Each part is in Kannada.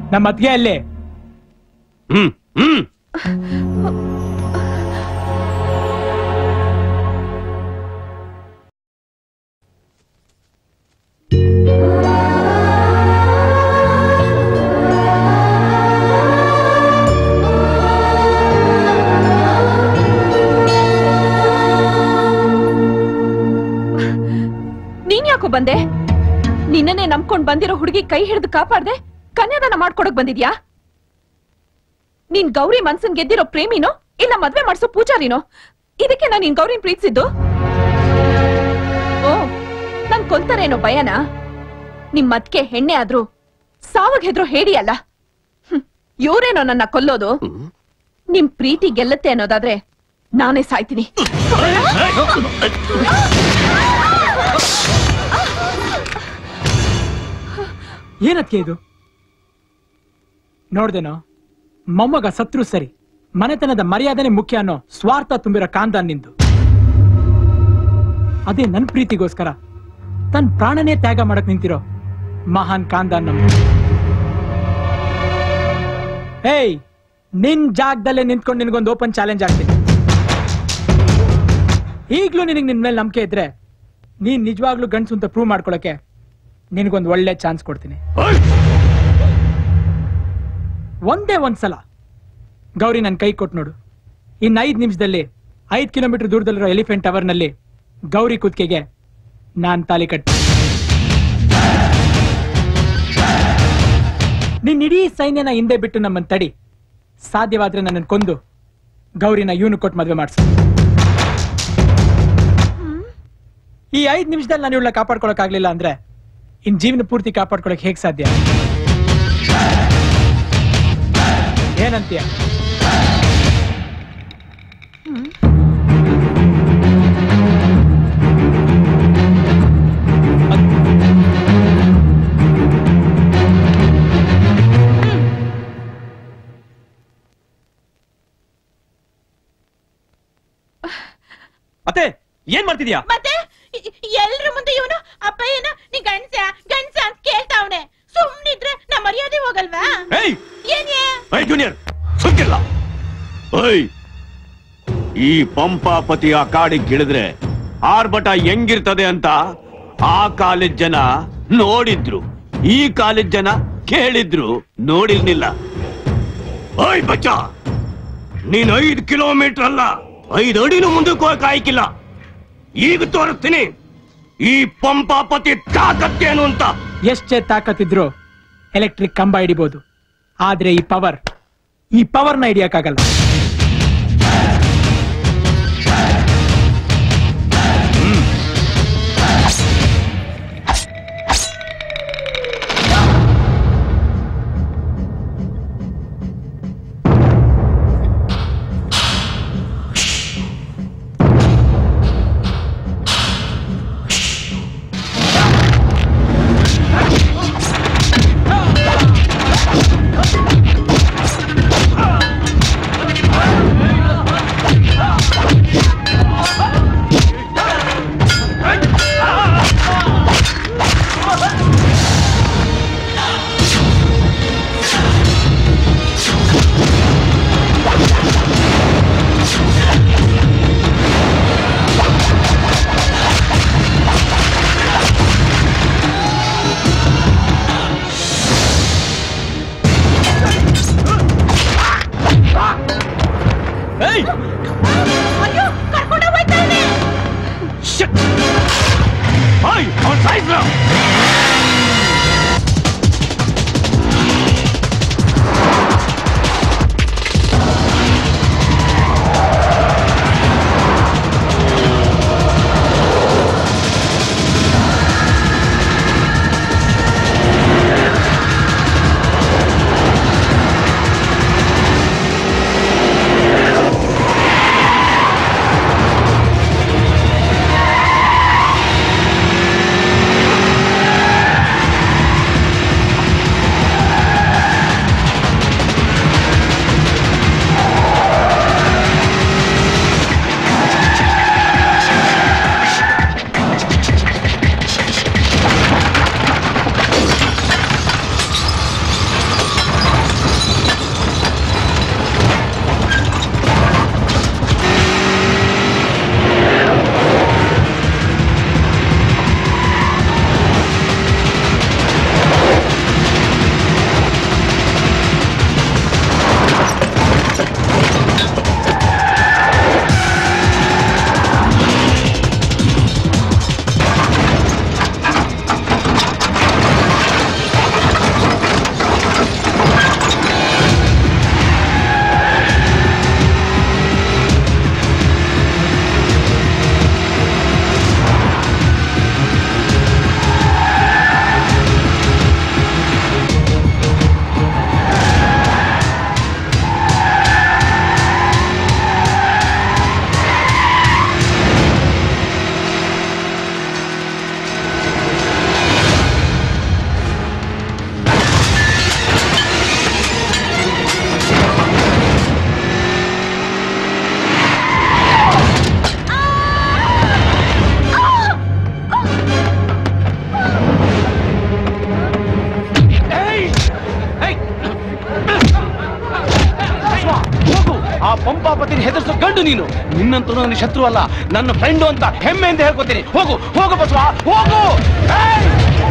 ನಮ್ಮ ಅತ್ತಿಗೆ ಅಲ್ಲಿ ಹ್ಮ್ ಹ್ಮ್ ನೀನ್ ಯಾಕೋ ಬಂದೆ ನಿನ್ನನ್ನೇ ನಂಬ್ಕೊಂಡ್ ಬಂದಿರೋ ಹುಡುಗಿ ಕೈ ಹಿಡಿದು ಕಾಪಾಡ್ದೆ ಕನ್ಯಾದಾನ ಮಾಡ್ಕೊಡಕ್ ಬಂದಿದ್ಯಾ ನೀನ್ ಗೌರಿ ಮನ್ಸನ್ ಗೆದ್ದಿರೋ ಪ್ರೇಮಿನೋ ಇಲ್ಲ ಮದ್ವೆ ಮಾಡ್ಸೋ ಪೂಜಾರಿನೋ ಇದಕ್ಕೆ ನಾನು ನಿನ್ ಗೌರಿನ್ ಪ್ರೀತಿಸಿದ್ದು ಓ ನನ್ ಕೊಲ್ತಾರೇನೋ ಭಯನಾ ನಿಮ್ ಮದ್ಕೆ ಹೆಣ್ಣೆ ಆದ್ರೂ ಸಾವಗ್ ಹೆದ್ರು ಹೇಳಿ ಅಲ್ಲ ಹ್ಮ್, ಇವ್ರೇನೋ ನನ್ನ ಕೊಲ್ಲೋದು ನಿಮ್ ಪ್ರೀತಿ ಗೆಲ್ಲತ್ತೆ ಅನ್ನೋದಾದ್ರೆ ನಾನೇ ಸಾಯ್ತೀನಿ ಏನಕ್ಕೆ ಇದು ನೋಡ್ದೇನೋ ಮೊಮ್ಮಗ ಸತ್ರು ಸರಿ ಮನೆತನದ ಮರ್ಯಾದನೆ ಮುಖ್ಯ ಅನ್ನೋ ಸ್ವಾರ್ಥ ತುಂಬಿರೋ ಕಾಂದಾನ್ ನಿಂದು ಅದೇ ನನ್ ಪ್ರೀತಿಗೋಸ್ಕರ ತನ್ ಪ್ರಾಣನೇ ತ್ಯಾಗ ಮಾಡಕ್ ನಿಂತಿರೋ ಮಹಾನ್ ಕಾಂದಾನ್ ನಮ್ದು ಏಯ್ ನಿನ್ ಜಾಗದಲ್ಲೇ ನಿಂತ್ಕೊಂಡು ನಿನ್ಗೊಂದು ಓಪನ್ ಚಾಲೆಂಜ್ ಆಗ್ತೀನಿ ಈಗ್ಲೂ ನಿನಗೆ ನಿನ್ ಮೇಲೆ ನಂಬಿಕೆ ಇದ್ರೆ ನೀನ್ ನಿಜವಾಗ್ಲೂ ಗಂಡ್ಸು ಅಂತ ಪ್ರೂವ್ ಮಾಡ್ಕೊಳಕ್ಕೆ ನಿನಗೊಂದು ಒಳ್ಳೆ ಚಾನ್ಸ್ ಕೊಡ್ತೀನಿ ಒಂದೇ ಒಂದ್ಸಲ ಗೌರಿ ನನ್ ಕೈ ಕೊಟ್ಟು ನೋಡು ಇನ್ ಐದ್ ನಿಮಿಷದಲ್ಲಿ ಐದ್ ಕಿಲೋಮೀಟರ್ ದೂರದಲ್ಲಿರೋ ಎಲಿಫೆಂಟ್ ಟವರ್ ನಲ್ಲಿ ಗೌರಿ ಕುತ್ತಿಗೆಗೆ ನಾನ್ ತಾಲಿ ಕಟ್ಟಿ ನಿನ್ ಇಡೀ ಸೈನ್ಯನ ಹಿಂದೆ ಬಿಟ್ಟು ನಮ್ಮನ್ ತಡಿ ಸಾಧ್ಯವಾದ್ರೆ ನನ್ನ ಕೊಂದು ಗೌರಿನ ಇವನು ಕೊಟ್ಟು ಮದ್ವೆ ಮಾಡ್ಸು ಈ ಐದ್ ನಿಮಿಷದಲ್ಲಿ ನಾನು ಇವಳ ಕಾಪಾಡ್ಕೊಳಕ್ ಆಗ್ಲಿಲ್ಲ ಅಂದ್ರೆ ಇನ್ ಜೀವನ ಪೂರ್ತಿ ಕಾಪಾಡ್ಕೊಳಕ್ ಹೇಗ್ ಸಾಧ್ಯ ಏನಂತೀಯ ಅತ್ತೆ ಏನ್ ಮಾಡ್ತಿದ್ಯಾ ಮತ್ತೆ ಎಲ್ರ ಮುಂದೆ ಇವನು ಅಪ್ಪಯ್ಯನ ನೀ ಗಂಡ್ಸ ಗಂಡ್ಸ ಅಂತ ಕೇಳ್ತಾವನೆ ಸುಮ್ನಿದ್ರೆ ನಾ ಮರ್ಯಾದೆ ಹೋಗಲ್ವಾ ಏಯ್ ಏನ್ಯಾ ಏಯ್ ಜೂನಿಯರ್ ಸುಮ್ಕಿಲ್ಲ ಏಯ್ ಈ ಪಂಪಾಪತಿ ಆ ಕಾಡಿಗೆ ಇಳಿದ್ರೆ ಆರ್ಭಟ ಹೆಂಗಿರ್ತದೆ ಅಂತ ಆ ಕಾಲೇಜ್ ಜನ ನೋಡಿದ್ರು ಈ ಕಾಲೇಜ್ ಜನ ಕೇಳಿದ್ರು ನೋಡಿರ್ಲಿಲ್ಲ ಓಯ್ ಬಚ್ಚ ನೀನ್ ಐದು ಕಿಲೋಮೀಟರ್ ಅಲ್ಲ ಐದು ಅಡಿನೂ ಮುಂದಕ್ಕೆ ಹೋಗಕ್ ಆಯ್ಕಿಲ್ಲ ಈಗ ತೋರಿಸ್ತೀನಿ ಈ ಪಂಪಾಪತಿ ತಾಕತ್ತೇನು ಅಂತ ಎಷ್ಟೇ ತಾಕತ್ತಿದ್ರು ಎಲೆಕ್ಟ್ರಿಕ್ ಕಂಬ ಹಿಡಿಬಹುದು ಆದ್ರೆ ಈ ಪವರ್ ಈ ಪವರ್ನ ಹಿಡಿಯಕ್ಕಾಗಲ್ಲ ಏಯ್ ಅಯ್ಯೋ ಕರ್ಕೊಂಡ ಹೋಯ್ತಾನೆ ಹಾಯ್ ಅವ್ನ್ ಸಾಯಿಸ್ರ ಆ ನೀನು ನಿನ್ನಂತೂ ನನ್ನ ಶತ್ರು ಅಲ್ಲ ನನ್ನ ಫ್ರೆಂಡು ಅಂತ ಹೆಮ್ಮೆಯಿಂದ ಹೇಳ್ಕೊತೀನಿ ಹೋಗು ಹೋಗು ಬಸವ ಹೋಗು ಏಯ್!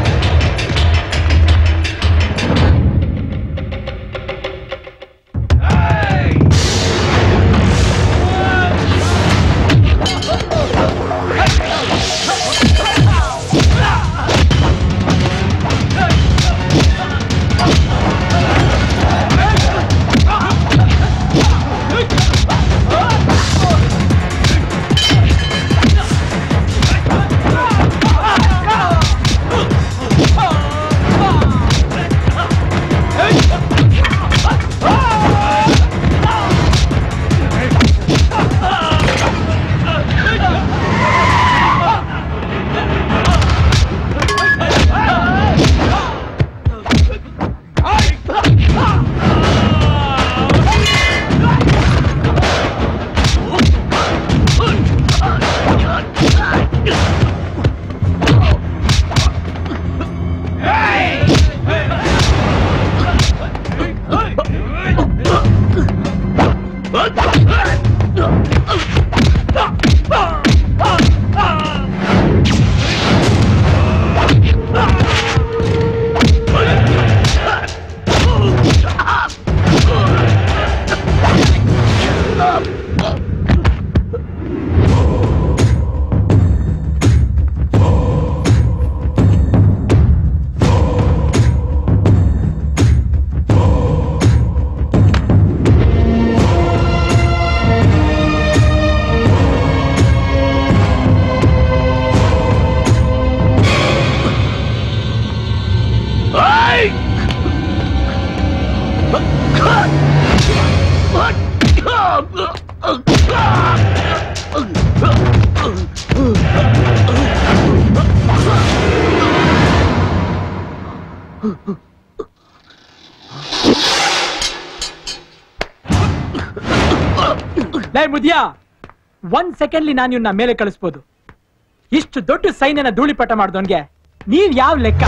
ಲೈ ಮುದಿಯಾ ಒಂದ್ ಸೆಕೆಂಡ್ಲಿ ನಾನು ಇವ್ನ ಮೇಲೆ ಕಳಿಸ್ಬೋದು ಇಷ್ಟು ದೊಡ್ಡ ಸೈನ್ಯನ ಧೂಳಿಪಟ ಮಾಡ್ದವನ್ಗೆ ನೀವ್ ಯಾವ ಲೆಕ್ಕ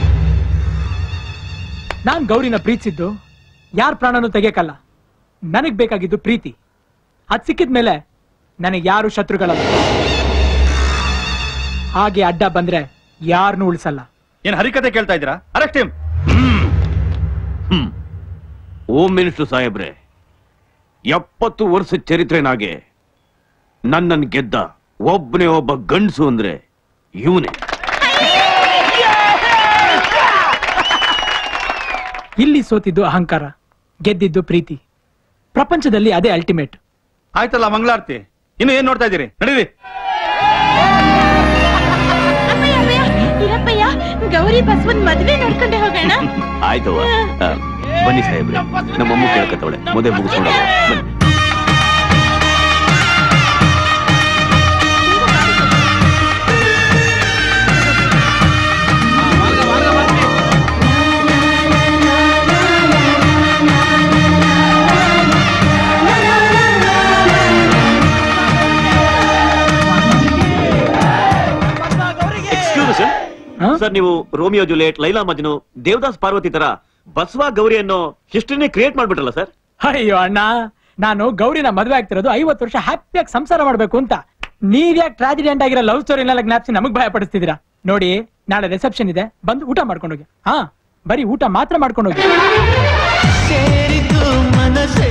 ನಾನ್ ಗೌರಿನ ಪ್ರೀತಿಸಿದ್ದು ಯಾರ ಪ್ರಾಣನೂ ತೆಗಿಯಕಲ್ಲ ನನಗ್ ಬೇಕಾಗಿದ್ದು ಪ್ರೀತಿ ಅದ್ ಸಿಕ್ಕಿದ ಮೇಲೆ ನನಗೆ ಯಾರು ಶತ್ರುಗಳಲ್ಲ ಹಾಗೆ ಅಡ್ಡ ಬಂದ್ರೆ ಯಾರನ್ನೂ ಉಳಿಸಲ್ಲ ಏನ್ ಹರಿಕತೆ ಕೇಳ್ತಾ ಇದ್ದೀರಾ arrest him hmm home minister ಸಾಹೇಬ್ರೆ ಎಪ್ಪತ್ತು ವರ್ಷ ಚರಿತ್ರೆನಾಗೆ ನನ್ನನ್ನು ಗೆದ್ದ ಒಬ್ಬನೇ ಒಬ್ಬ ಗಂಡಸು ಅಂದ್ರೆ ಇವನೇ ಇಲ್ಲಿ ಸೋತಿದ್ದು ಅಹಂಕಾರ ಗೆದ್ದಿದ್ದು ಪ್ರೀತಿ ಪ್ರಪಂಚದಲ್ಲಿ ಅದೇ ಅಲ್ಟಿಮೇಟ್ ಆಯ್ತಲ್ಲ ಮಂಗಳಾರತಿ ಇನ್ನು ಏನ್ ನೋಡ್ತಾ ಇದ್ದೀರಿ ನಡೀರಿ ಅಪ್ಪಯ್ಯ ಅಪ್ಪಯ್ಯ ಇರಪ್ಪಯ್ಯ ಗೌರಿ ಬಸವನ್ ಮದ್ವೆ ನೋಡ್ಕೊಂಡೆ ಹೋಗೋಣ ಆಯ್ತವ ಆ, ಬನ್ನಿ ಸಾಹೇಬ್ರೆ ನಮ್ಮಮ್ಮ ಕೇಳ್ಕತ್ತವಳೆ ಮದುವೆ ಮುಗಿಸ್ಕೊಂಡು ಹೋಗೋಣ. ಬನ್ನಿ ಎಕ್ಸ್ಕ್ಯೂಸ್ ಹಾ? ಸರ್ ನೀವು ರೋಮಿಯೋ ಜೂಲಿಯಟ್ ಲೈಲಾ ಮಜ್ನು ದೇವದಾಸ್ ಪಾರ್ವತಿ ತರ ಬಸವ ಗೌರಿ ಅನ್ನೋ ಹಿಸ್ಟ್ರಿನೇ ಕ್ರಿಯೇಟ್ ಮಾಡ್ಬಿಟ್ರಲ್ಲ ಸರ್ ಅಯ್ಯೋ ಅಣ್ಣ ನಾನು ಗೌರಿನ ಮದ್ವೆ ಆಗ್ತಿರೋದು ಐವತ್ತು ವರ್ಷ ಹ್ಯಾಪಿಯಾಗಿ ಸಂಸಾರ ಮಾಡ್ಬೇಕು ಅಂತ ನೀವ್ಯಾಕೆ ಟ್ರಾಜಿಡೆಂಟ್ ಆಗಿರೋ ಲವ್ ಸ್ಟೋರಿನೆಲ್ಲ ಜ್ಞಾಪಿಸಿ ನಮಗ್ ಭಯ ಪಡಿಸ್ತಿದ್ದೀರಾ ನೋಡಿ ನಾಳೆ ರಿಸೆಪ್ಷನ್ ಇದೆ ಬಂದು ಊಟ ಮಾಡ್ಕೊಂಡು ಹೋಗಿ ಹಾ ಬರೀ ಊಟ ಮಾತ್ರ ಮಾಡ್ಕೊಂಡು ಹೋಗಿ ಸೇರಿತು ಮನಸ್ಸ